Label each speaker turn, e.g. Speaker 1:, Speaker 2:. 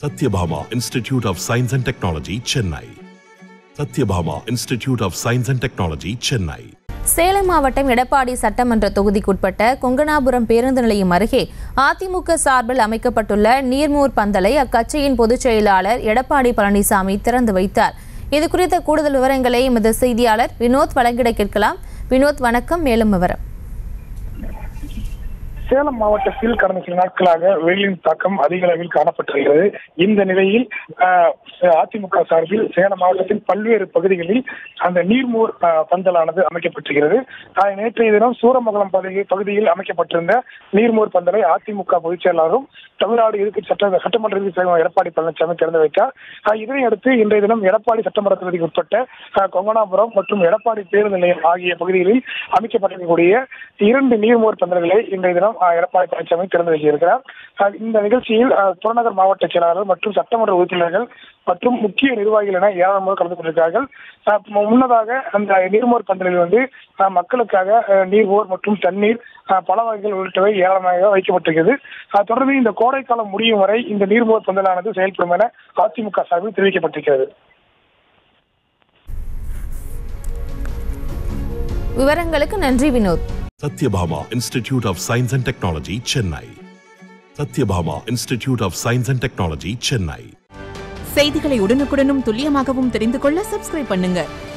Speaker 1: Satyabhama Institute of Science and Technology, Chennai. Satyabhama Institute of Science and Technology, Chennai.
Speaker 2: Salem மாவட்டம் எடப்பாடி சட்டமன்ற தொகுதிக்குட்பட்ட கொங்கனாபுரம் பேருந்து நிலையம் அருகே அதிமுக சார்பில் அமைக்கப்பட்டுள்ள நீர்மூர் பந்தலை அக்கட்சியின் பொதுச் செயலாளர் எடப்பாடி பழனிசாமி திறந்து வைத்தார் இது குறித்த கூடுதல் விவரங்களை எமது செய்தியாளர் வினோத் வழங்கிட கேட்கலாம் வினோத் வணக்கம் மேலும் விவரம்
Speaker 3: சேலம் மாவட்டத்தில் கடந்த சில நாட்களாக வெயிலின் தாக்கம் அதிக அளவில் காணப்பட்டு வருகிறது இந்த நிலையில் ஆஹ், அதிமுக சார்பில் சேலம் மாவட்டத்தின் பல்வேறு பகுதிகளில் அந்த நீர்மூர் ஆஹ், பந்தலானது அமைக்கப்பட்டிருக்கிறது ஆஹ், நேற்றைய தினம் சூரமங்கலம் பகுதி பகுதியில் அமைக்கப்பட்டிருந்த நீர்மூர் பந்தலை அதிமுக பொதுச் செயலாளரும் தமிழ்நாடு எதிர்க்கட்சி சட்ட சட்டமன்ற எதிர்க்கட்சி தலைவர் எடப்பாடி பழனிசாமி திறந்து வைத்தார் ஆஹ், இதனையடுத்து இன்றைய தினம் எடப்பாடி சட்டமன்ற தொகுதிக்கு உட்பட்ட ஆஹ், கொங்கனாபுரம் மற்றும் எடப்பாடி பேருந்து நிலையம் ஆகிய பகுதிகளில் அமைக்கப்பட்டிருக்கக்கூடிய இரண்டு நீர்மோர் பந்தல்களை இன்றைய தினம் ஆஹ், எடப்பாடி பழனிசாமி திறந்து வைத்திருக்கிறார் ஆஹ், இந்த நிகழ்ச்சியில் ஆஹ், புறநகர் மாவட்ட செயலாளர் மற்றும் சட்டமன்ற உறுப்பினர்கள் மற்றும் முக்கிய நிர்வாகிகள் என ஏராளமாக கலந்து கொண்டிருக்கிறார்கள் ஆஹ், மு- முன்னதாக அந்த நீர்மோர் பந்தலில் வந்து ஆஹ், மக்களுக்காக ஆஹ், நீர்மோர் மற்றும் தண்ணீர் ஆஹ், பல வகைகள் உள்ளிட்டவை ஏராளமாக வைக்கப்பட்டிருக்கிறது ஆஹ், தொடர்ந்து இந்த கோடைக்காலம் முடியும் வரை இந்த நீர்மோர் பந்தலானது செயல்படும் என அதிமுக சார்பில் தெரிவிக்கப்பட்டிருக்கிறது
Speaker 2: விவரங்களுக்கு நன்றி Vinod
Speaker 1: Satyabhama Institute of Science and Technology, Chennai. Satyabhama Institute of Science and Technology, Chennai.
Speaker 4: செய்திகளை உடனுக்குடனும் துல்லியமாகவும் தெரிந்து கொள்ள சப்ஸ்கிரைப் பண்ணுங்க